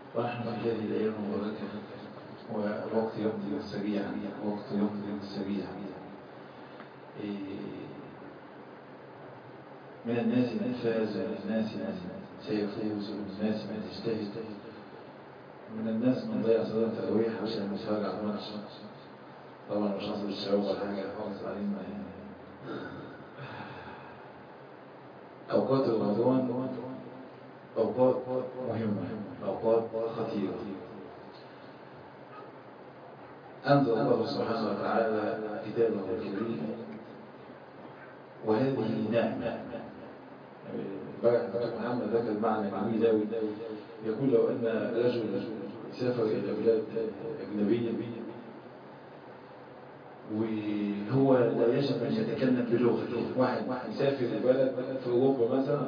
ونحن في هذه الأيام المباركة والوقت يمضي سريعا وقت يمضي سريعا من الناس من فاز ومن الناس من سيفوز ومن الناس من يجتهد من الناس من ضيع صلاة التراويح عشان يتفرج على الماتش طبعا مش نصب الشباب ولا حاجة خالص علينا يعني أوقات رمضان أوقات مهمة أوقات خطيرة أنزل الله سبحانه وتعالى كتابه الكريم وهذه نعمة بقى محمد ذكر معنى جميل أوي يقول لو أن رجل سافر إلى بلاد أجنبية وهو لا يجب أن يتكلم بلغته واحد يسافر لبلد في أوروبا مثلا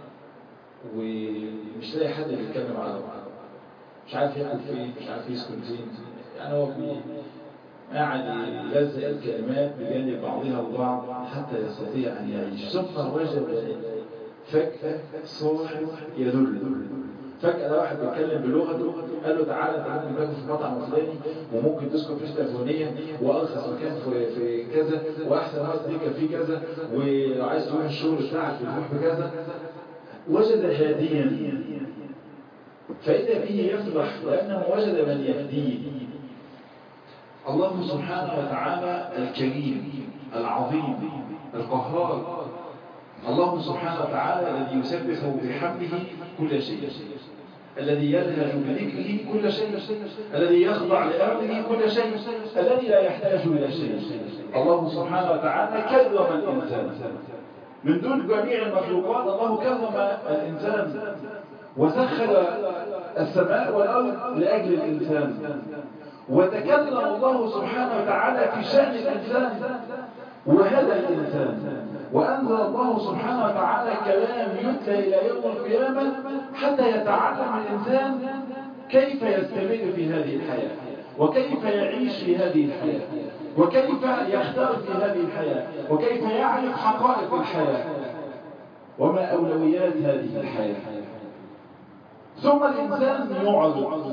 ومش لاقي حد بيتكلم عربي مش عارف ياكل فين مش عارف يسكن فين يعني هو قاعد يلزق الكلمات بجانب بعضها البعض حتى يستطيع أن يعيش ثم وجد فجأة صوت يدل فجأة ده واحد بيتكلم بلغته قال له تعالى انت ممكن تاكل في المطعم الفلاني وممكن تسكن في حته فلانيه وارخص مكان في في كذا واحسن وقت ليك في كذا ولو عايز تروح الشغل بتاعك بتروح بكذا وجد هاديا فإذا به يفرح لأنه وجد من يهديه الله سبحانه وتعالى الكريم العظيم القهار الله سبحانه وتعالى الذي يسبح بحمده كل شيء الذي يلهج بذكره كل شيء الذي يخضع لأمره كل شيء الذي لا يحتاج إلى شيء الله سبحانه وتعالى كرم الإنسان من دون جميع المخلوقات الله كرم الإنسان وسخر السماء والأرض لأجل الإنسان وتكلم الله سبحانه وتعالى في شأن الإنسان وهدى الإنسان وأنزل الله سبحانه وتعالى كلام يتلى إلى يوم القيامة حتى يتعلم الإنسان كيف يستمر في هذه الحياة وكيف يعيش في هذه الحياة وكيف يختار في هذه الحياة وكيف يعرف حقائق الحياة وما أولويات هذه الحياة ثم الإنسان يعرض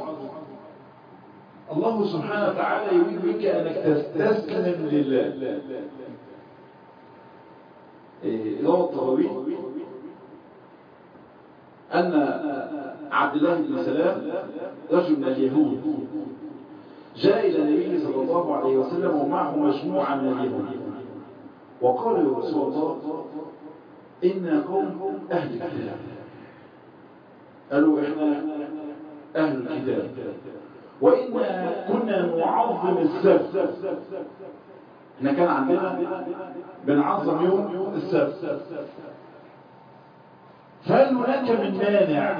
الله سبحانه وتعالى يريد منك أنك تستسلم لله روى الطبري أن عبد الله بن سلام رجل من اليهود جاء إلى النبي صلى الله عليه وسلم ومعه مجموعة من اليهود وقال يا رسول الله إنا قوم أهل الكتاب قالوا إحنا أهل الكتاب وإنا كنا نعظم السبت احنا كان عندنا بنعظم يوم السبت فهل هناك من مانع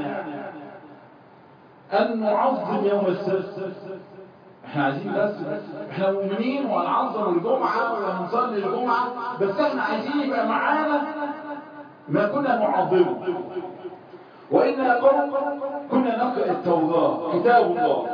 أن نعظم يوم السبت احنا عايزين بس احنا مؤمنين وهنعظم الجمعة وهنصلي الجمعة بس احنا عايزين يبقى معانا ما كنا نعظمه وإنا قوم كنا نقرأ التوراة كتاب الله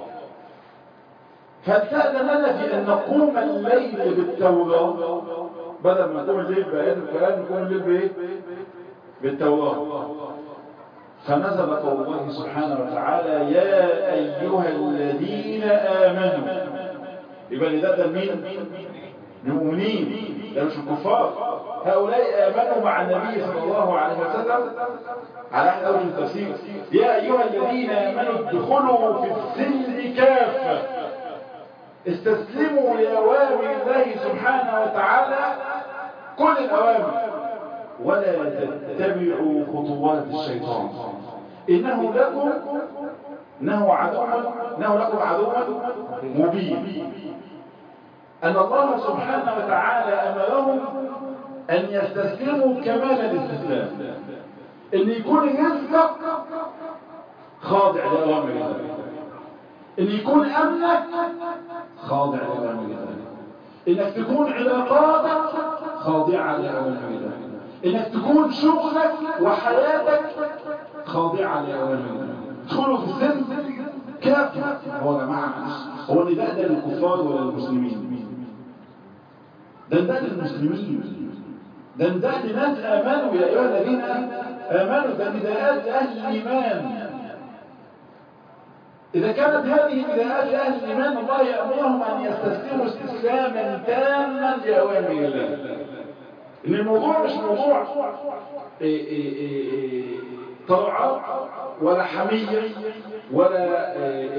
فابتأذن لنا في أن نقوم الليل بالتوراة بدل ما نقوم الليل بآيات القرآن نقوم الليل بإيه؟ بالتوراة فنزل قول الله سبحانه وتعالى يا أيها الذين آمنوا يبقى ده ده مين؟ المؤمنين ده مش الكفار هؤلاء آمنوا مع النبي صلى الله عليه وسلم على أحد أوجه التفسير يا أيها الذين آمنوا ادخلوا في السلم كافة استسلموا لأوامر الله سبحانه وتعالى كل الأوامر ولا تتبعوا خطوات الشيطان إنه لكم إنه عدو إنه لكم عدو مبين أن الله سبحانه وتعالى أمرهم أن يستسلموا كمال الاستسلام أن يكون رزقك خاضع لأوامر الله أن يكون أمنك خاضع لأوامر الله إنك تكون علاقاتك خاضعة لأوامر الله إنك تكون شغلك وحياتك خاضعة لأوامر الله تدخلوا في السن كافة هو يا جماعة هو نداء ده للكفار ولا للمسلمين ده نداء للمسلمين ده نداء لناس آمنوا يا أيها الذين آمنوا ده نداءات أهل الإيمان إذا كانت هذه بدايات أهل الإيمان الله يأمرهم أن يستسلموا استسلاما تاما لأوامر الله إن الموضوع مش موضوع إيه إيه إيه طاعة ولا حمية ولا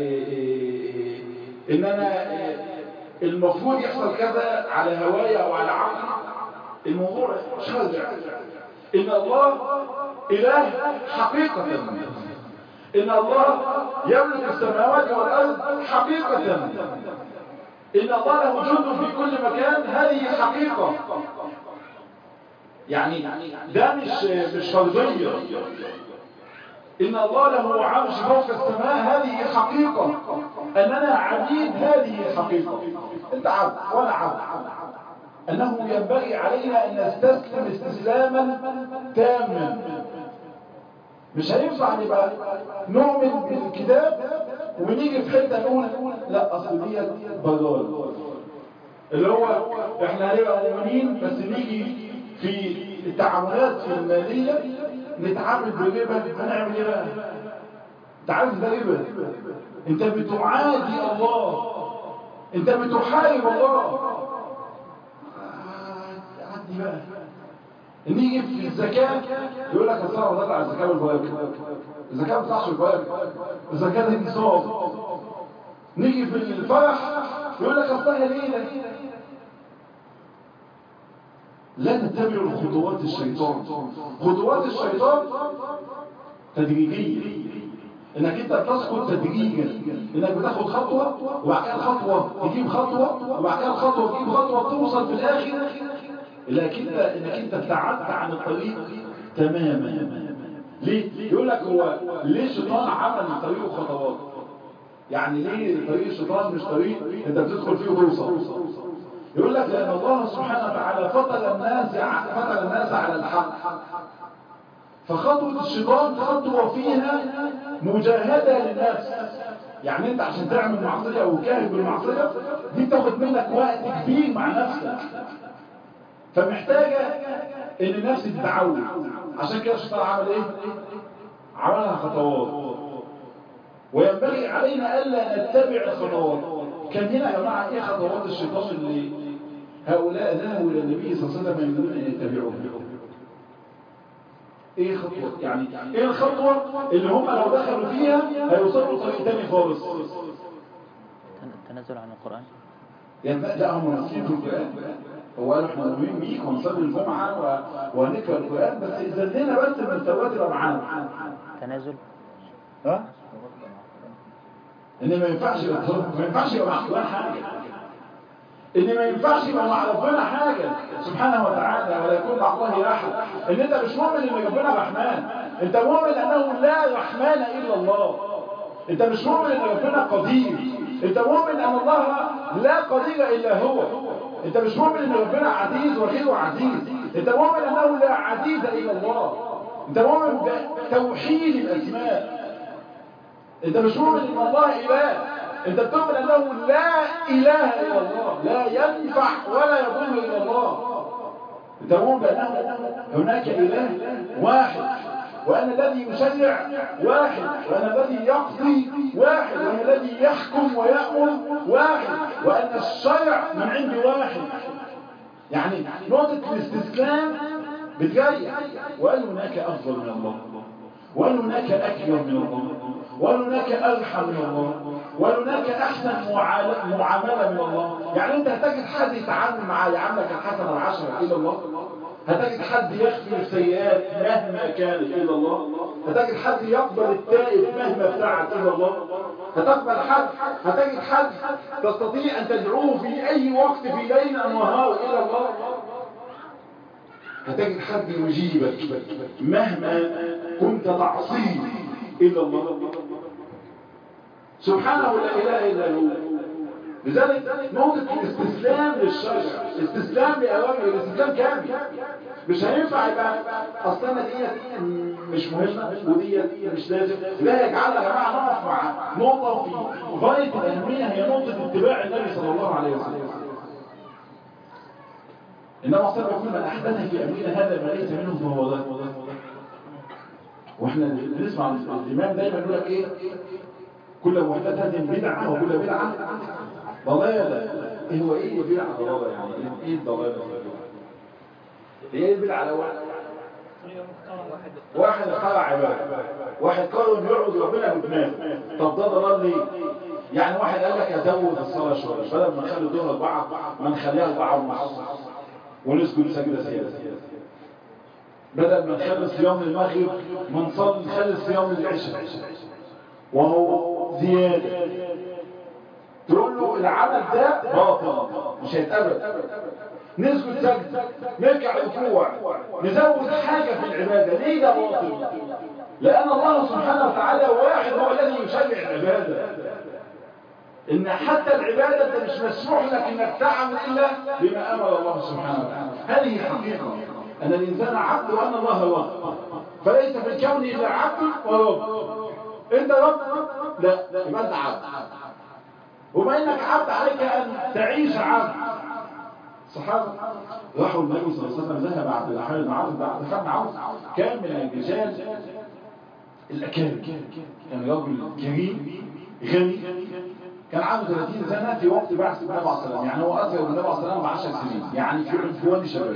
إن أنا المفروض يحصل كذا على هوايا أو على عقلي الموضوع شرع إن الله إله حقيقة إن الله يملك السماوات والأرض حقيقة إن الله له جند في كل مكان هذه حقيقة يعني ده مش مش فرضية إن الله له عرش فوق السماء هذه حقيقة أننا عبيد هذه حقيقة أنت عبد وأنا عبد أنه ينبغي علينا أن نستسلم استسلاما تاما مش هينفع نبقى نؤمن بالكتاب ونيجي في حته نقول لا اصل ديت ضلال اللي هو احنا هنبقى مؤمنين بس نيجي في التعاملات الماليه نتعامل بالربا هنعمل ايه بقى؟ انت عارف ده ربا انت بتعادي الله انت بتحارب الله عدي بقى نيجي في الزكاة يقول لك الصلاة وضع على الزكاة والبواكب الزكاة ما بتطلعش البواكب الزكاة دي نصاب نيجي في الفرح يقول لك اصلها ليلة لا تتبعوا خطوات الشيطان خطوات الشيطان تدريجية انك انت بتسقط تدريجا انك بتاخد خطوة وبعد كده الخطوة تجيب خطوة وبعد كده الخطوة تجيب خطوة توصل في الاخر لكن انك انت ابتعدت عن الطريق تماما ليه يقول لك هو ليه الشيطان عمل طريقه خطوات يعني ليه طريق الشيطان مش طريق انت بتدخل فيه وتوصل يقول لك لان الله سبحانه وتعالى فطر الناس فطر الناس على الحق فخطوة الشيطان خطوة فيها مجاهدة للنفس يعني انت عشان تعمل معصية او كاهد بالمعصية دي تاخد منك وقت كبير مع نفسك فمحتاجة ان النفس تتعود عشان كده الشيطان عمل ايه عملها خطوات وينبغي علينا الا نتبع الخطوات كان هنا يا جماعه ايه خطوات الشيطان اللي هؤلاء ذهبوا الى النبي صلى الله عليه وسلم يريدون ان يتبعوه ايه خطوه يعني ايه الخطوه اللي هم لو دخلوا فيها هيوصلوا طريق تاني خالص التنزل عن القران يعني لا هم ماسكين في القران هو قالوا احنا مؤمنين بيك ونصلي الجمعة و... وهنقرا القرآن بس إذا لنا بس المستويات تبقى معانا تنازل ها؟ إن ما ينفعش يبقى ما ينفعش يبقى مع القرآن حاجة إن ما ينفعش يبقى مع ربنا حاجة سبحانه وتعالى ولا يكون مع الله أحد إن أنت مش مؤمن إن ربنا رحمن أنت مؤمن أنه لا رحمن إلا الله أنت مش مؤمن إن ربنا قدير أنت مؤمن أن الله لا قدير إلا هو انت مش مؤمن ان ربنا عزيز وغيره عزيز انت مؤمن انه لا عزيز الا الله انت مؤمن بتوحيد الاسماء انت مش مؤمن ان الله اله انت بتؤمن انه لا اله الا الله لا ينفع ولا يضر الا الله انت مؤمن بانه هناك اله واحد وأن الذي يشرع واحد وأن الذي يقضي واحد وأن الذي يحكم ويأمر واحد وأن الشرع من عند واحد يعني نقطة الاستسلام بتريح وقال هناك أفضل من الله وقال هناك أكرم من الله وقال هناك أرحم من الله وقال هناك أحسن معاملة من الله يعني أنت هتجد حد يتعامل معاه يعاملك الحسنة العشرة إلى الله هتجد حد يغفر السيئات مهما كانت إلى الله هتجد حد يقبل التائب مهما ابتعد إلى الله هتقبل حد هتجد حد تستطيع أن تدعوه في أي وقت في ليل أو نهار إلى الله هتجد حد يجيبك مهما كنت تعصيه إلا الله سبحانه لا إله إلا هو لذلك نقطة الاستسلام للشرع استسلام لأوامر الاستسلام كامل مش هينفع يبقى أصل أنا ديت مش مهمة وديت مش لازم لا يجعلها يا جماعة نقف مع نقطة في غاية الأهمية هي نقطة اتباع النبي صلى الله عليه وسلم إنما أصلا يقول من أحدث في أمرنا هذا ما ليس منه فهو ذا واحنا بنسمع الإمام دايما يقول لك إيه كل محدثة بدعة وكل بدعة ضلالة ايه هو ايه البدعة ضلالة يعني ايه الضلالة ايه البدعة الاول واحد اخترع عبادة واحد قالوا انه يعبد ربنا بدماغه طب ده ضلال ليه يعني واحد قال لك ازود الصلاة شوية بدل ما نخلي الظهر أربعة ما نخليها أربعة ونص ونسجد سجدة زيادة بدل ما نخلي صيام المغرب ما نصلي نخلي صيام العشاء وهو زيادة تقول له العمل ده باطل مش هيتقبل نسجد سجد نركع ركوع نزود حاجة في العبادة ليه ده باطل لأن الله سبحانه وتعالى واحد هو الذي يشرع العبادة إن حتى العبادة أنت مش مسموح لك إنك تعمل إلا بما أمر الله سبحانه وتعالى هذه حقيقة أن الإنسان عبد وأن الله رب فليس في الكون إلا عبد ورب أنت رب لا يبقى أنت عبد وما إنك عبد عليك أن تعيش عبد صحابة راحوا النبي صلى الله عليه وسلم ذهب عبد الرحمن بن عوف عبد الرحمن بن عوف كان من الرجال الأكارم كان رجل كريم غني كان عنده 30 سنة في وقت بعث النبي عليه الصلاة يعني هو أصغر من النبي عليه الصلاة ب 10 سنين يعني في عنفوان شباب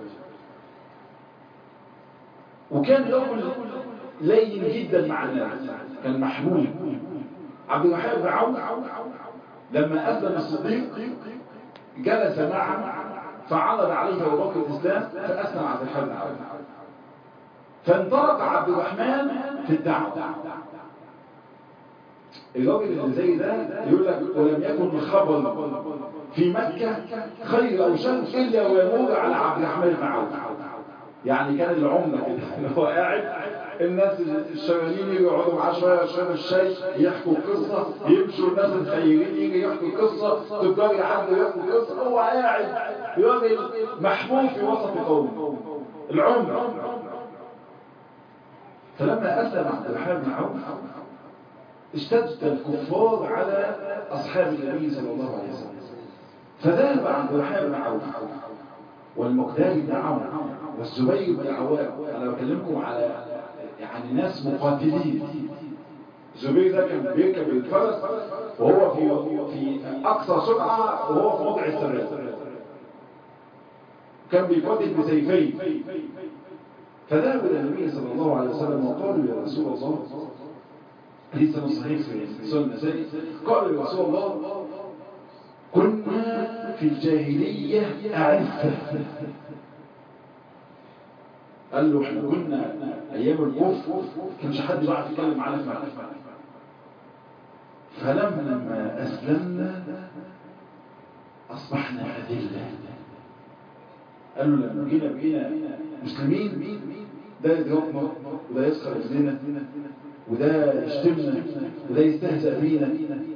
وكان رجل لين جدا مع الناس كان محبوب عبد الرحمن بن عوف لما أسلم الصديق جلس معه فعرض عليه أبو بكر الإسلام فأسلم عبد الرحمن بن عوف فانطلق عبد الرحمن في الدعوة الراجل اللي زي ده يقول لك ولم يكن الخبر في مكة خير أو شر إلا ويمر على عبد الرحمن بن عوف يعني كان العملة كده اللي هو قاعد الناس الشغالين يقعدوا معاه شويه يشربوا الشاي يحكوا قصه يمشوا الناس الخيرين يجي يحكوا قصه تجار يعدوا يحكوا قصه هو قاعد راجل محبوب في وسط قومه العمله فلما اسلم عبد الرحمن بن عوف اشتد الكفار على اصحاب النبي صلى الله عليه وسلم فذهب عبد الرحمن بن عوف والمقدار بن عوف والزبير بن عوام انا بكلمكم على يعني ناس مقاتلين زبير ده كان بيركب الفرس وهو في في اقصى سرعه وهو في وضع الثبات كان بيقاتل بسيفين فذهب الى النبي صلى الله عليه وسلم وقالوا يا رسول الله حديث صحيح في سنن النسائي قالوا يا رسول الله كنا في الجاهليه اعفه قال له احنا كنا ايام الكفر كانش حد بيعرف يتكلم معانا في معرفه فلما اسلمنا اصبحنا اذله قال له لما جينا بقينا مسلمين ده يضربنا وده يسخر مننا وده يشتمنا وده يستهزأ بينا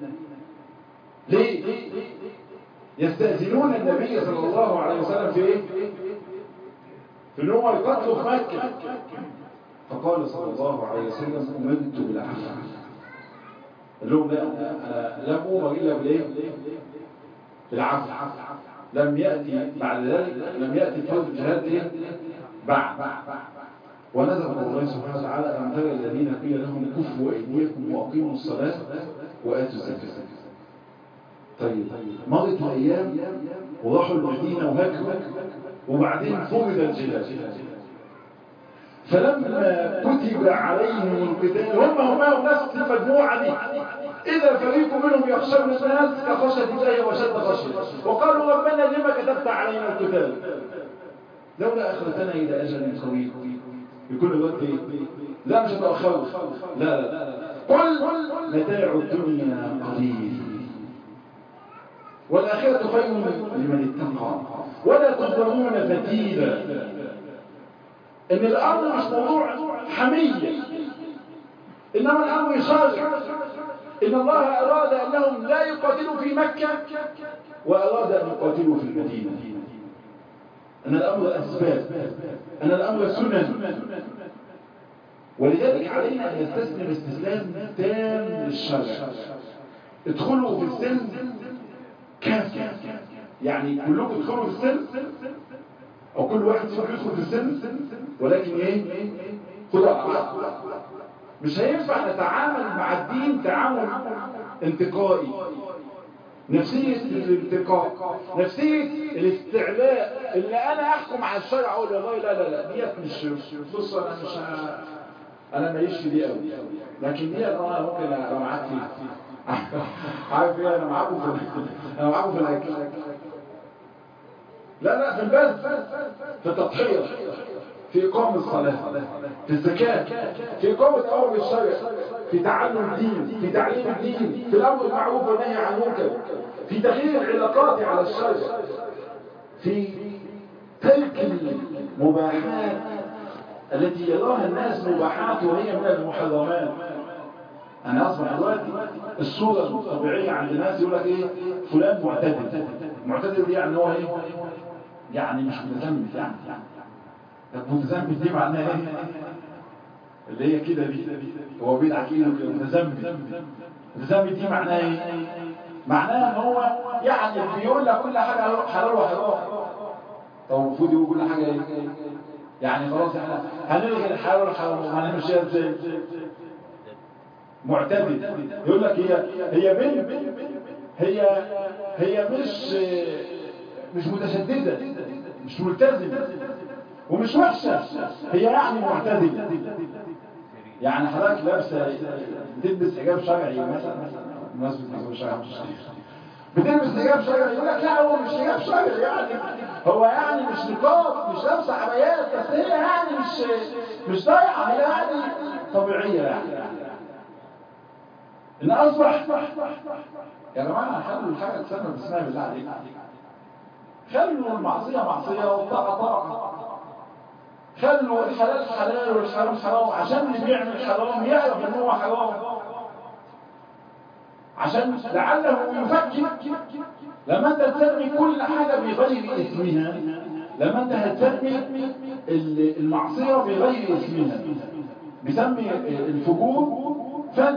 ليه يستأذنون النبي صلى الله عليه وسلم في ايه في ان هو يقتلوا في مكة فقال صلى الله عليه وسلم أمنت بالعفو قال لهم لا أنا لم أمر إلا بالإيه؟ بالعفو لم يأتي بعد ذلك لم يأتي فرض الجهاد إيه؟ بعد ونزل الله سبحانه وتعالى أن ترى الذين قيل لهم كفوا أيديكم وأقيموا الصلاة وآتوا الزكاة طيب مرت الأيام وراحوا المدينة وهكذا وبعدين فرض الجهاد فلما كتب عليهم القتال هم هم نفس المجموعة دي إذا فريق منهم يخشون الناس كخشية الله وشد خشية وقالوا ربنا لما كتبت علينا القتال لولا أخرتنا إلى أجل طويل يكون الوقت لا مش هتأخر لا لا قل متاع الدنيا قليل والآخرة خير لمن اتقى ولا تظلمون فتيلا ان الامر مش موضوع حمية انما الامر شرع ان الله اراد انهم لا يقاتلوا في مكة واراد ان يقاتلوا في المدينة ان الامر اسباب ان الامر سنن ولذلك علينا ان نستسلم استسلام تام للشرع ادخلوا في السلم كافة يعني كلكم ادخلوا في السلم او كل واحد فيكم يدخل في السن ولكن ايه خدوا على مش هينفع نتعامل مع الدين تعامل انتقائي نفسية الانتقاء نفسية الاستعلاء اللي انا احكم على الشرع اقول والله لا لا لا ديت مش بص انا مش ه... انا ماليش في دي قوي لكن ديت انا ممكن ابقى معاك فيها عارف ايه انا معاكم في انا معاكم في الاكل لا لا في البلد في التضحية في إقامة الصلاة في الزكاة في إقامة أمر الشرع في تعلم الدين في تعليم الدين في الأمر المعروف والنهي عن المنكر في تغيير العلاقات على الشرع في ترك المباحات التي يراها الناس مباحات وهي من المحرمات أنا أصبح دلوقتي الصورة الطبيعية عند الناس يقول لك إيه فلان معتدل معتدل دي يعني هو إيه يعني مش متزمت يعني طب متزمت دي معناها ايه اللي هي كده دي هو بيدعك ايده كده متزمت متزمت دي معناها ايه معناها ان هو يعني بيقول لك كل حاجه حلال وحرام طب المفروض يقول كل حاجه ايه يعني خلاص احنا هنلغي الحلال والحرام وهنمشيها ازاي معتدل يقول لك هي هي بنت هي هي مش مش متشددة مش ملتزمة ومش وحشة هي يعني معتدلة يعني حضرتك لابسة بتلبس حجاب شرعي مثلا بمناسبة حجاب شرعي بتلبس حجاب شرعي يقول لك لا هو مش حجاب شرعي يعني هو يعني مش نقاب مش لابسة عبايات بس هي يعني مش مش ضايعة هي يعني طبيعية يعني ان اصبح يا جماعه خلوا الحاجه تسمى باسمها بالله عليك خلوا المعصيه معصيه والطاعه طاعه خلوا الحلال حلال والحرام حرام عشان اللي بيعمل حرام يعرف ان هو حرام عشان لعله يفكر لما انت تسمي كل حاجه بغير اسمها لما انت هتسمي المعصيه بغير اسمها بسمي الفجور فن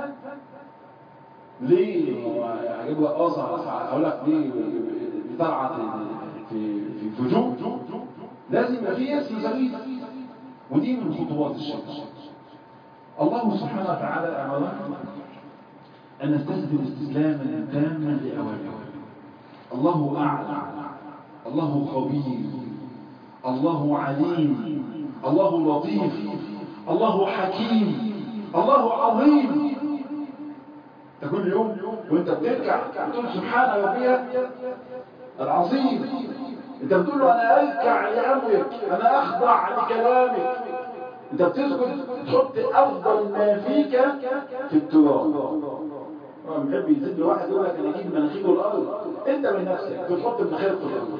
ليه هجيب لك قاصة هقول لك ليه بترعى في في فجور لازم يبقى في اسم زميل ودي من خطوات الشيطان الله سبحانه وتعالى امرنا ان نستسلم استسلاما تاما لاوامره الله اعلم الله خبير الله عليم الله لطيف الله حكيم الله عظيم انت كل يوم وانت بترجع تقول سبحان ربي العظيم انت بتقول له انا اركع لامرك انا اخضع لكلامك انت بتسجد تحط افضل ما فيك في التراب هو محب يزيد واحد يقول لك انا اجيب مناخيره الارض انت من نفسك بتحط مناخيرك في الارض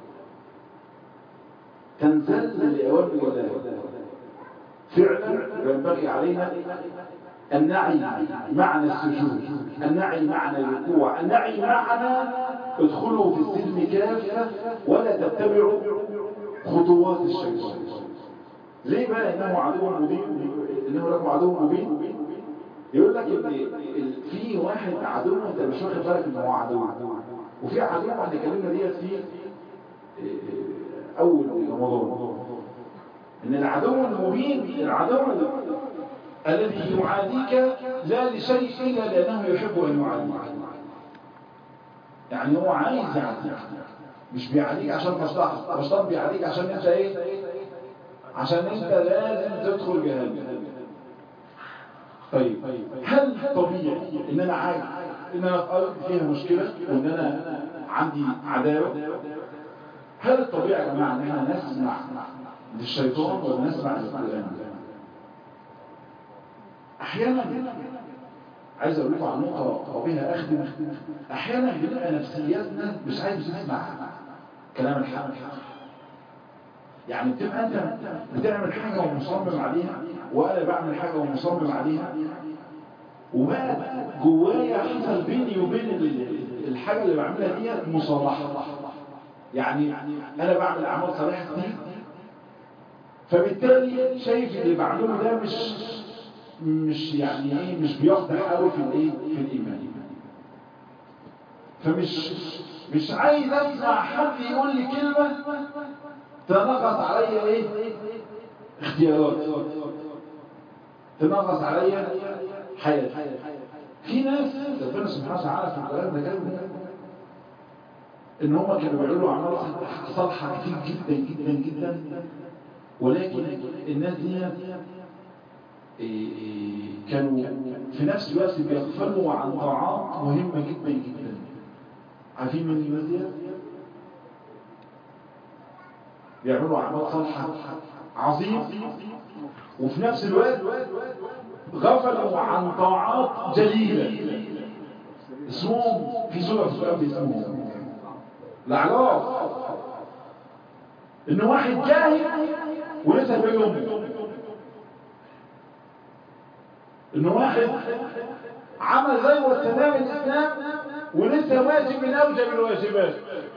تنزل لاوامر الله فعلا ينبغي علينا النعي معنى السجود النعي معنى الوقوع النعي معنى ادخلوا في السلم كافة ولا تتبعوا خطوات الشيطان ليه بقى انه عدو مبين انه لكم عدو مبين يقول لك ان في واحد عدو انت مش واخد بالك ان هو عدو وفي عدو احنا اتكلمنا ديت في اول رمضان ان العدو المبين العدو الذي يعاديك لا لشيء إلا لأنه يحب أن يعاديك يعني هو عايز يعاديك مش بيعاديك عشان مصلحة مصلحة بيعاديك عشان انت ايه عشان انت لازم تدخل جهنم طيب هل طبيعي ان انا عايز ان انا في ارض فيها مشكلة وان انا عندي عداوة هل الطبيعي يا جماعة ان احنا نسمع للشيطان ولا نسمع للقرآن احيانا عايز اقول لكم عن نقطه وبها اخدم احيانا بنبقى نفسياتنا مش عايز تسمع كلام الحق يعني بتبقى انت بتعمل حاجه ومصمم عليها وانا بعمل حاجه ومصمم عليها وبقى جوايا حصل بيني وبين الحاجه اللي بعملها ديت مصالحه يعني انا بعمل اعمال صالحه كتير فبالتالي شايف اللي بعمله ده مش مش يعني ايه مش بيخضع قوي في الايه في الايمان فمش مش عايز اسمع حد يقول لي كلمه تنغص عليا ايه اختيارات تنغص عليا حياتي في ناس ربنا سبحانه وتعالى في القرآن ده كلمة ان هم كانوا بيعملوا اعمال صالحه كتير جدا جدا جدا ولكن الناس دي كانوا في نفس الوقت بيغفلوا عن طاعات مهمه جدا جدا عارفين من الناس دي بيعملوا اعمال صالحه عظيمه وفي نفس الوقت غفلوا عن طاعات جليله اسمهم في سوره في القران بيسموهم الأعراف إن واحد جاهل ولسه في أمه إن واحد عمل غير تمام الإسلام ولسه واجب من أوجب الواجبات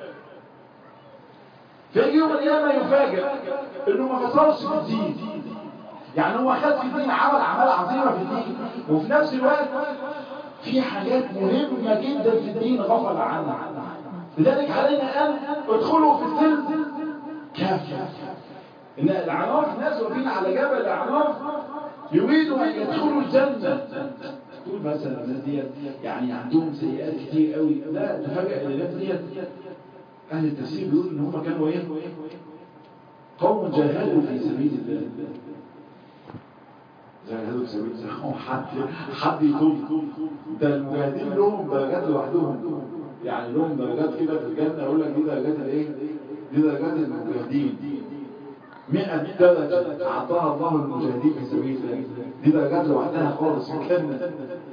فيجي يوم القيامة يفاجئ إنه ما خسرش في الدين يعني هو خد في الدين عمل أعمال عظيمة في الدين وفي نفس الوقت في حاجات مهمة جدا في الدين غفل عنها لذلك علينا أن ادخلوا في السلم كافة إن الأعناف ناس واقفين على جبل الأعناف يريدوا أن يدخلوا الجنة تقول مثلا الناس دي يعني عندهم سيئات كتير قوي لا تفاجئ ان الناس دي أهل التفسير بيقول إن هم كانوا إيه؟ قوم جاهدوا في سبيل الله جاهدوا في سبيل الله حد حد يطول ده المجاهدين لهم درجات لوحدهم يعني لهم درجات كده في الجنة يقول لك دي درجات الايه دي درجات المجاهدين 100 درجة أعطاها الله المجاهدين في سبيل الله دي درجات لوحدها خالص في الجنة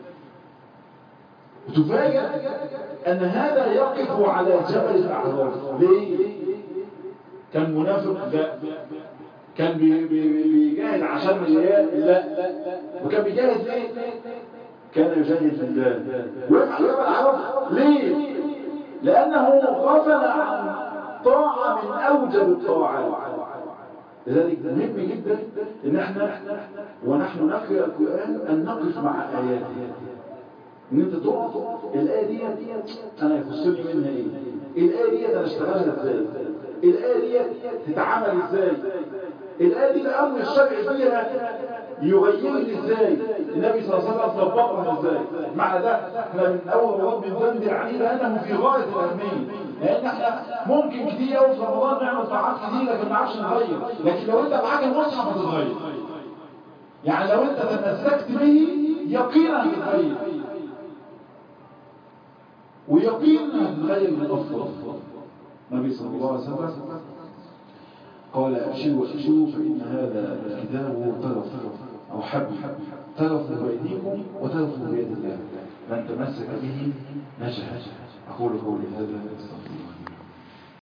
وتفاجأ أن هذا يقف على جبل الأعراف ليه؟ كان منافق لا كان بيجاهد عشان رياء لا وكان بيجاهد ليه؟ كان يجاهد في الله وقف على جبل الأعراف ليه؟ لأنه غفل عن طاعة من أوجب الطاعات لذلك مهم جدا ان احنا ونحن نقرأ القرآن ان نقف مع آياته ان انت تقف الآية دي انا يخصني منها ايه الآية دي انا اشتغلها ازاي الآية دي تتعامل ازاي الآية دي الأمر الشرعي فيها يغيرني ازاي النبي صلى الله عليه وسلم طبقها ازاي معنى ده احنا من اول مرات بندندن عليه لانه في غايه الاهميه لان احنا ممكن كتير قوي في رمضان نعمل طاعات كتير لكن ما نعرفش نغير لكن لو انت معاك المصحف هتتغير يعني لو انت تمسكت به يقينا هتتغير ويقينا هتتغير للافضل النبي صلى الله عليه وسلم قال ابشروا ابشروا فان هذا الكتاب طرف أو حب تلفوا بأيديكم وتلفوا بيد الله من تمسك به نجح أقول قولي هذا